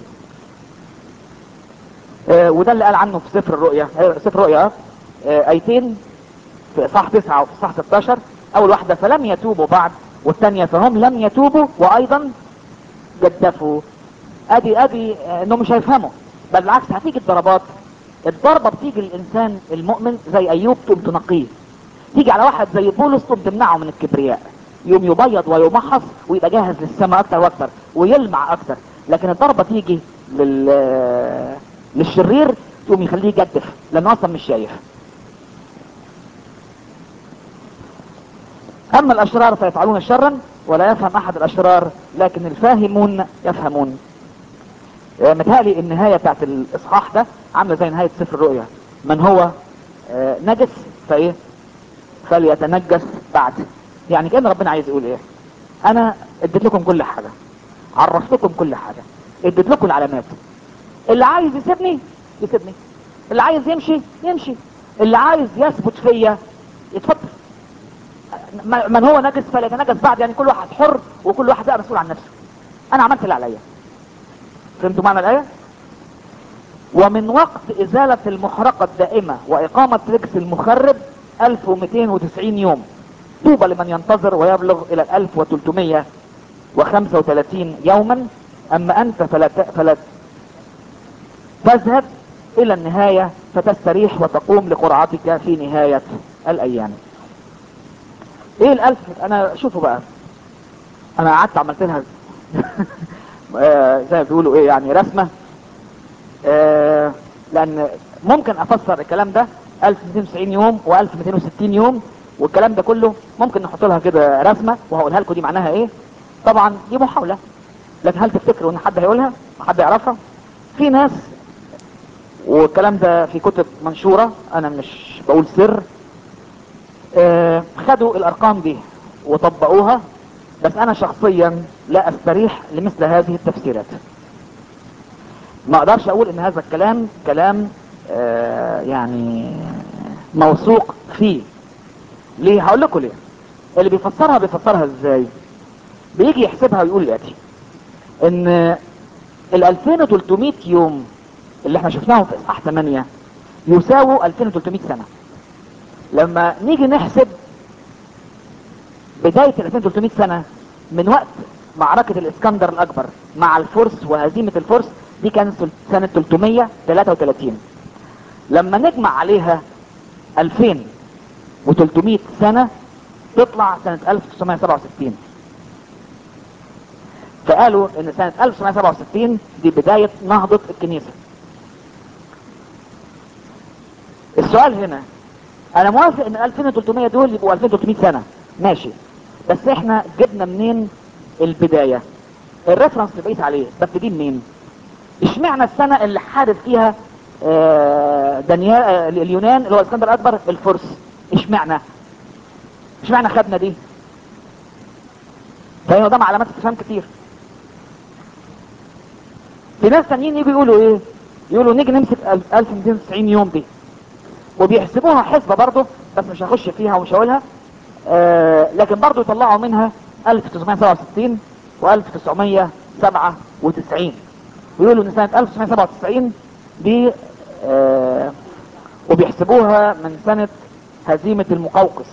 A: آه، وده اللي قال عنه في سفر الرؤيا آه، سفر الرؤيا آه، ايتين في اصحاح 9 وفي اصحاح 16 اول واحدة فلم يتوبوا بعد والثانية فهم لم يتوبوا وايضا جدفوا ادي ادي آه، انه مش هيفهموا بل بالعكس هتيجي الضربات الضربة بتيجي للانسان المؤمن زي ايوب تقوم تنقيه تيجي على واحد زي بولس تقوم تمنعه من الكبرياء يوم يبيض ويمحص ويبقى جاهز للسماء اكتر واكتر ويلمع اكتر لكن الضربة تيجي لل للشرير تقوم يخليه يجدف لانه اصلا مش شايف اما الاشرار فيفعلون شرا ولا يفهم احد الاشرار لكن الفاهمون يفهمون آه، متهيألي النهاية بتاعت الاصحاح ده عاملة زي نهاية سفر الرؤيا من هو آه، نجس فايه فليتنجس بعد يعني كأن ربنا عايز يقول ايه انا اديت لكم كل حاجة عرفتكم كل حاجة اديت لكم العلامات اللي عايز يسيبني يسيبني اللي عايز يمشي يمشي اللي عايز يثبت فيا يتفضل م- من هو نجس فليتنجس بعد يعني كل واحد حر وكل واحد بقى مسؤول عن نفسه انا عملت اللي عليا فهمتوا معنى الايه ومن وقت ازالة المحرقة الدائمة واقامة رجس المخرب 1290 يوم طوبى لمن ينتظر ويبلغ الى 1335 يوما اما انت فلا ت- فلا تذهب الى النهاية فتستريح وتقوم لقرعتك في نهاية الايام ايه الالف انا شوفوا بقى انا قعدت عملت لها آه، زي ما بيقولوا ايه يعني رسمة آه، لان ممكن افسر الكلام ده 1290 يوم و1260 يوم والكلام ده كله ممكن نحط لها كده رسمة وهقولها لكم دي معناها ايه طبعا دي محاولة لكن هل تفتكروا ان حد هيقولها حد يعرفها في ناس والكلام ده في كتب منشورة انا مش بقول سر آه، خدوا الارقام دي وطبقوها بس انا شخصيا لا استريح لمثل هذه التفسيرات ما اقدرش اقول ان هذا الكلام كلام آه، يعني موثوق فيه ليه هقول لكم ليه اللي بيفسرها بيفسرها ازاي بيجي يحسبها ويقول الاتي ان ال 2300 يوم اللي احنا شفناهم في اصحاح 8 يساووا 2300 سنة لما نيجي نحسب بداية ال 2300 سنة من وقت معركة الاسكندر الاكبر مع الفرس وهزيمة الفرس دي كانت سنة 333 لما نجمع عليها 2300 سنة تطلع سنة 1967 فقالوا ان سنة 1967 دي بداية نهضة الكنيسة السؤال هنا انا موافق ان 2300 دول يبقوا 2300 سنة ماشي بس احنا جبنا منين البداية الريفرنس اللي بقيت عليه ببتدي منين اشمعنى السنة اللي حارب فيها آه، دانيال آه، اليونان اللي هو الاسكندر الاكبر الفرس اشمعنى اشمعنى خدنا دي فهي قدام علامات استفهام كتير في ناس تانيين يجوا يقولوا ايه يقولوا نيجي نمسك ال- 1290 يوم دي وبيحسبوها حسبة برضه بس مش هخش فيها ومش هقولها آه لكن برضه يطلعوا منها 1967 و1997 ويقولوا ان سنة 1997 دي آه وبيحسبوها من سنة هزيمة المقوقس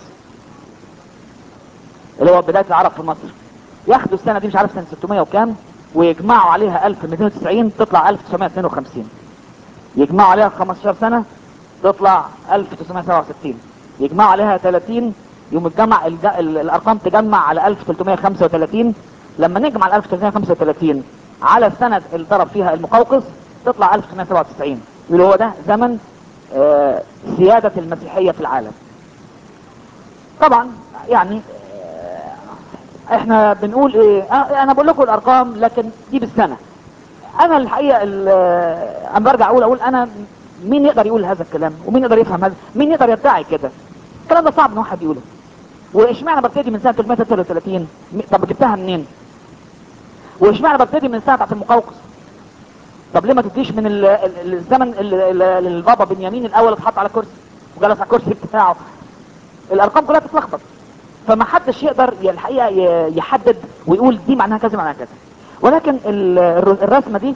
A: اللي هو بداية العرب في مصر ياخدوا السنة دي مش عارف سنة 600 وكام ويجمعوا عليها 1290 تطلع 1952 يجمعوا عليها 15 سنة تطلع 1967 يجمعوا عليها 30 يوم الجمع الج... ال- الارقام تجمع على 1335 لما نجمع ال 1335 على السنة اللي ضرب فيها المقوقس تطلع 1997 اللي هو ده زمن آه، سيادة المسيحية في العالم طبعا يعني آه، احنا بنقول ايه آه، انا بقول لكم الارقام لكن دي بالسنة انا الحقيقة ال- آه، انا برجع اقول اقول انا مين يقدر يقول هذا الكلام ومين يقدر يفهم هذا مين يقدر يدعي كده الكلام ده صعب ان واحد يقوله واشمعنى ببتدي من سنه 333 م- طب جبتها منين واشمعنى ببتدي من السنه بتاعت المقوقس طب ليه ما تديش من ال- ال- الزمن اللي البابا بنيامين الاول اتحط على كرسي وجلس على الكرسي بتاعه الارقام كلها تتلخبط فما حدش يقدر ي- الحقيقه ي- يحدد ويقول دي معناها كذا معناها كذا ولكن ال- الر- الرسمه دي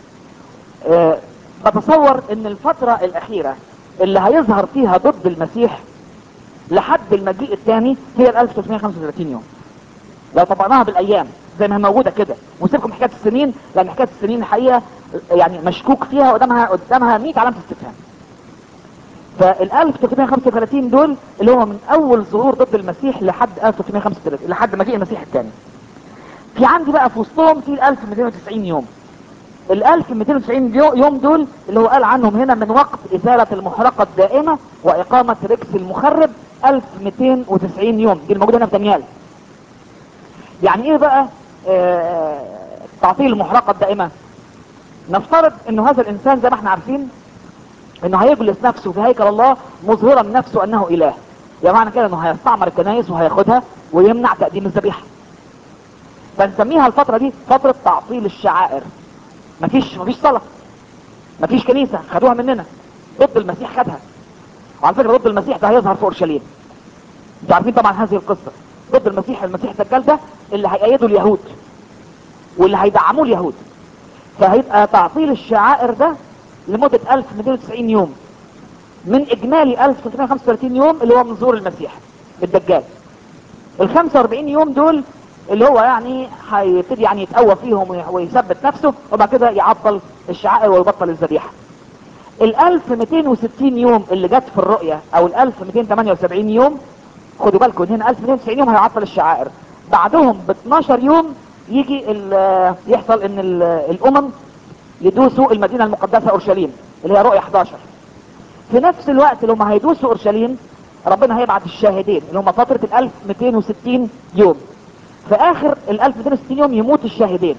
A: آه، بتصور ان الفتره الاخيره اللي هيظهر فيها ضد المسيح لحد المجيء الثاني هي ال 1335 يوم لو طبقناها بالايام زي ما هي موجوده كده ونسيبكم حكايه السنين لان حكايه السنين الحقيقه يعني مشكوك فيها قدامها قدامها 100 علامه استفهام فال 1335 دول اللي هو من اول ظهور ضد المسيح لحد 1335 لحد مجيء المسيح الثاني في عندي بقى في وسطهم في ال 1290 يوم ال 1290 يو- يوم دول اللي هو قال عنهم هنا من وقت إزالة المحرقة الدائمة وإقامة ركس المخرب 1290 يوم دي الموجودة هنا في دانيال يعني ايه بقى آه، تعطيل المحرقة الدائمة نفترض انه هذا الانسان زي ما احنا عارفين انه هيجلس نفسه في هيكل الله مظهرا نفسه انه اله يعني معنى كده انه هيستعمر الكنائس وهياخدها ويمنع تقديم الذبيحه فنسميها الفتره دي فتره تعطيل الشعائر مفيش مفيش صلاه مفيش كنيسه خدوها مننا ضد المسيح خدها وعلى فكره ضد المسيح ده هيظهر في اورشليم انتوا عارفين طبعا هذه القصه ضد المسيح المسيح الدجال ده اللي هيأيده اليهود واللي هيدعموه اليهود فهيبقى تعطيل الشعائر ده لمدة 1290 يوم من اجمالي 1335 يوم اللي هو من ظهور المسيح الدجال ال 45 يوم دول اللي هو يعني هيبتدي يعني يتقوى فيهم وي- ويثبت نفسه وبعد كده يعطل الشعائر ويبطل الذبيحه ال 1260 يوم اللي جت في الرؤيه او ال 1278 يوم خدوا بالكم إن هنا 1290 يوم هيعطل الشعائر بعدهم ب 12 يوم يجي ال- يحصل ان ال- الامم يدوسوا المدينه المقدسه اورشليم اللي هي رؤيه 11 في نفس الوقت اللي هم هيدوسوا اورشليم ربنا هيبعت الشاهدين اللي هم فتره ال 1260 يوم في اخر ال 1260 يوم يموت الشاهدين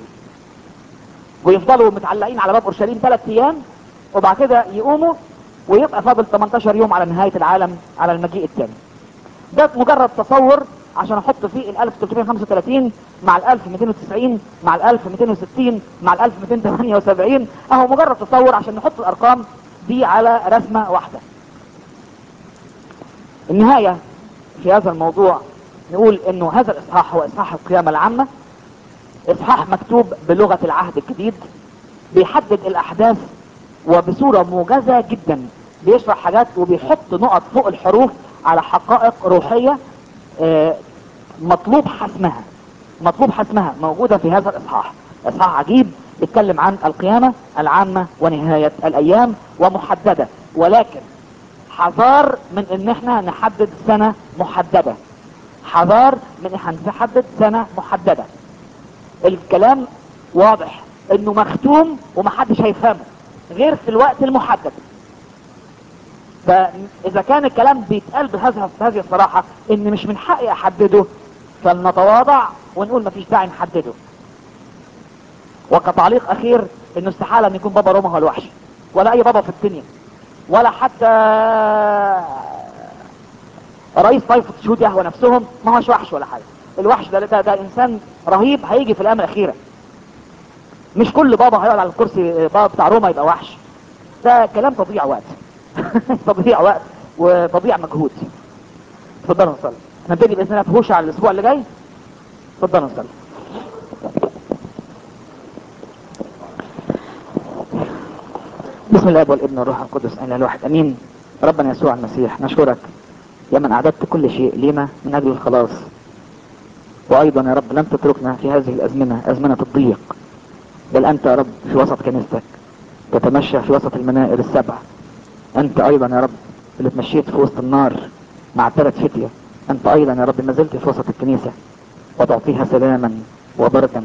A: ويفضلوا متعلقين على باب اورشليم ثلاث ايام وبعد كده يقوموا ويبقى فاضل 18 يوم على نهايه العالم على المجيء الثاني ده مجرد تصور عشان احط فيه ال 1335 مع ال 1290 مع ال 1260 مع ال 1278 اهو مجرد تصور عشان نحط الارقام دي على رسمه واحده النهايه في هذا الموضوع نقول انه هذا الاصحاح هو اصحاح القيامه العامه اصحاح مكتوب بلغه العهد الجديد بيحدد الاحداث وبصوره موجزه جدا بيشرح حاجات وبيحط نقط فوق الحروف على حقائق روحيه آه، مطلوب حسمها مطلوب حسمها موجوده في هذا الاصحاح اصحاح عجيب بيتكلم عن القيامه العامه ونهايه الايام ومحدده ولكن حذار من ان احنا نحدد سنه محدده حذار من ان احنا نحدد سنه محدده الكلام واضح انه مختوم ومحدش هيفهمه غير في الوقت المحدد فاذا كان الكلام بيتقال بهذه بهذه الصراحه ان مش من حقي احدده فلنتواضع ونقول مفيش داعي نحدده وكتعليق اخير انه استحاله ان يكون بابا روما هو الوحش ولا اي بابا في الدنيا ولا حتى رئيس طائفه شهود يهوى نفسهم ما هوش وحش ولا حاجه الوحش ده ده, ده انسان رهيب هيجي في الايام الاخيره مش كل بابا هيقعد على الكرسي بابا بتاع روما يبقى وحش ده كلام تضييع وقت تضييع وقت وتضييع مجهود اتفضلوا نصلي نبتدي باذن الله في هوشع على الاسبوع اللي جاي اتفضلوا نصلي بسم الله والابن والروح القدس اله الواحد امين ربنا يسوع المسيح نشكرك يا من اعددت كل شيء لنا من اجل الخلاص وايضا يا رب لم تتركنا في هذه الازمنه ازمنه الضيق بل انت يا رب في وسط كنيستك تتمشى في وسط المنائر السبع انت ايضا يا رب اللي تمشيت في وسط النار مع ثلاث فتية انت ايضا يا رب ما زلت في وسط الكنيسة وتعطيها سلاما وبردا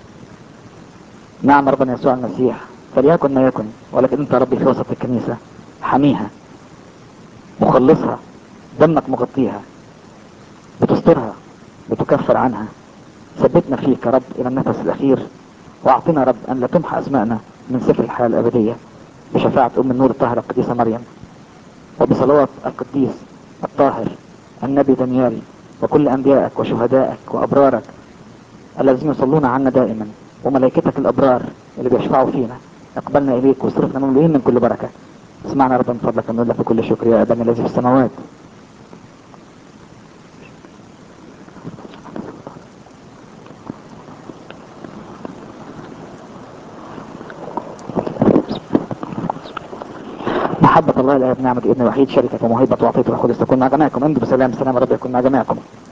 A: نعم ربنا يسوع المسيح فليكن ما يكن ولكن انت يا ربي في وسط الكنيسة حميها مخلصها دمك مغطيها بتسترها بتكفر عنها ثبتنا فيك يا رب الى النفس الاخير واعطنا يا رب ان لا تمحى اسماءنا من سفر الحياة الابدية بشفاعة ام النور الطاهرة القديسة مريم وبصلوات القديس الطاهر النبي دانيال وكل انبيائك وشهدائك وابرارك الذين يصلون عنا دائما وملائكتك الابرار اللي بيشفعوا فينا اقبلنا اليك واصرفنا مملوئين من كل بركه اسمعنا ربنا من فضلك ونقول لك بكل شكر يا ابانا الذي في السماوات محبة الله الآب نعمة ابن الوحيد شركة وموهبة وعطية الروح القدس تكون مع جميعكم انتم بسلام سلام رب يكون مع جميعكم